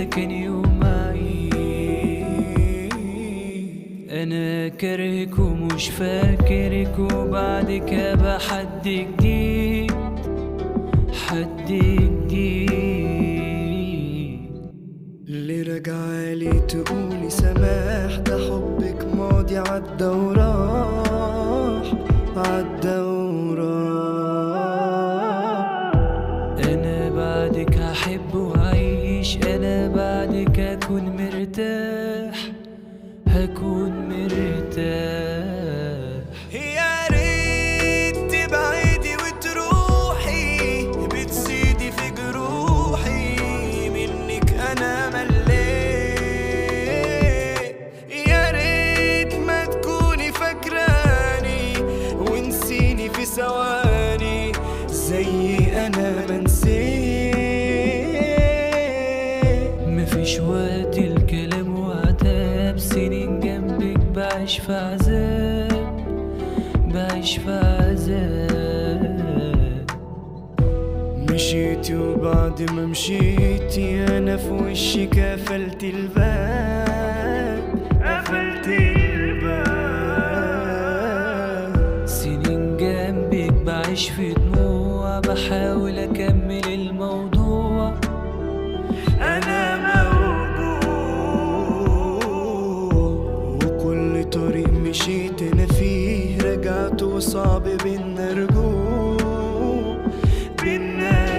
كان يوم عيد انا كارهك ومش فاكرك وبعدك ابقى حد جديد حد جديد اللي راجعالي تقولي سماح ده حبك ماضي عدى وراح عدى وراح انا بعدك هحب وهعيش انا بعدك هكون مرتاح هكون مرتاح يا ريت تبعدي وتروحي بتزيدي في جروحي منك انا مليت يا ريت ما تكوني فاكراني ونسيني في ثواني زي انا ما نسيت مفيش وقت الكلام وعتاب سنين جنبك بعيش في عذاب بعيش في عذاب مشيتي وبعد ما مشيتي انا في وشك قفلت الباب قفلت الباب سنين جنبك بعيش في دموع بحاول اكمل الموضوع انا موجود وكل طريق مشيت انا فيه رجعت وصعب بينا رجوع بينا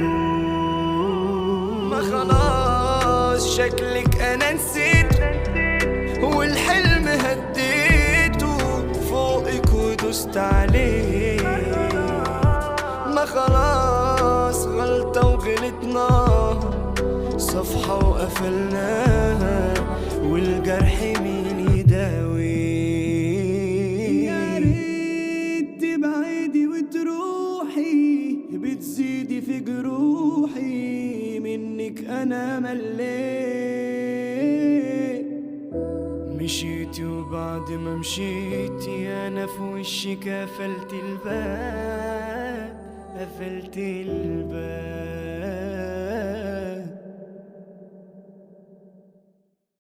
رجوع ما خلاص شكلك انا نسيت والحلم هديته فوقك ودوست عليه ما خلاص غلطة وغلطنا صفحة وقفلناها والجرح مين يداوي يا ريت تبعدي وتروحي بتزيدي في جروحي منك انا مليت مشيتي وبعد ما مشيتي انا في وشك قفلت الباب قفلت الباب